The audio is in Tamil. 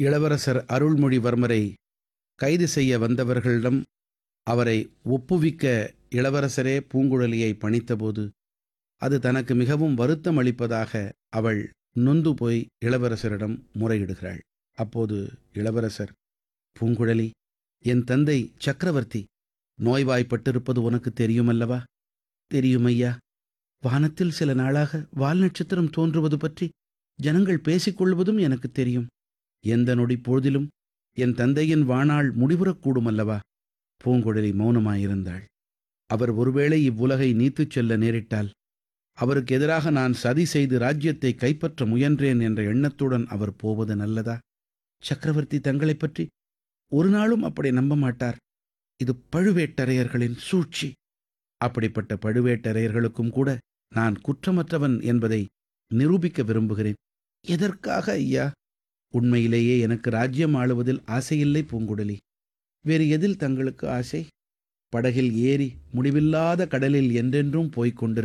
இளவரசர் அருள்மொழிவர்மரை கைது செய்ய வந்தவர்களிடம் அவரை ஒப்புவிக்க இளவரசரே பூங்குழலியை பணித்தபோது அது தனக்கு மிகவும் வருத்தம் அளிப்பதாக அவள் நொந்து போய் இளவரசரிடம் முறையிடுகிறாள் அப்போது இளவரசர் பூங்குழலி என் தந்தை சக்கரவர்த்தி நோய்வாய்ப்பட்டிருப்பது உனக்கு தெரியுமல்லவா தெரியுமையா வானத்தில் சில நாளாக வால் நட்சத்திரம் தோன்றுவது பற்றி ஜனங்கள் பேசிக்கொள்வதும் எனக்கு தெரியும் எந்த நொடி பொழுதிலும் என் தந்தையின் வாணாள் முடிவுறக்கூடும் அல்லவா பூங்குழலி மௌனமாயிருந்தாள் அவர் ஒருவேளை இவ்வுலகை நீத்துச் செல்ல நேரிட்டால் அவருக்கு எதிராக நான் சதி செய்து ராஜ்யத்தை கைப்பற்ற முயன்றேன் என்ற எண்ணத்துடன் அவர் போவது நல்லதா சக்கரவர்த்தி தங்களைப் பற்றி ஒரு நாளும் அப்படி நம்ப மாட்டார் இது பழுவேட்டரையர்களின் சூழ்ச்சி அப்படிப்பட்ட பழுவேட்டரையர்களுக்கும் கூட நான் குற்றமற்றவன் என்பதை நிரூபிக்க விரும்புகிறேன் எதற்காக ஐயா உண்மையிலேயே எனக்கு ராஜ்யம் ஆளுவதில் ஆசையில்லை பூங்குழலி வேறு எதில் தங்களுக்கு ஆசை படகில் ஏறி முடிவில்லாத கடலில் என்றென்றும் போய்க் கொண்டிருக்க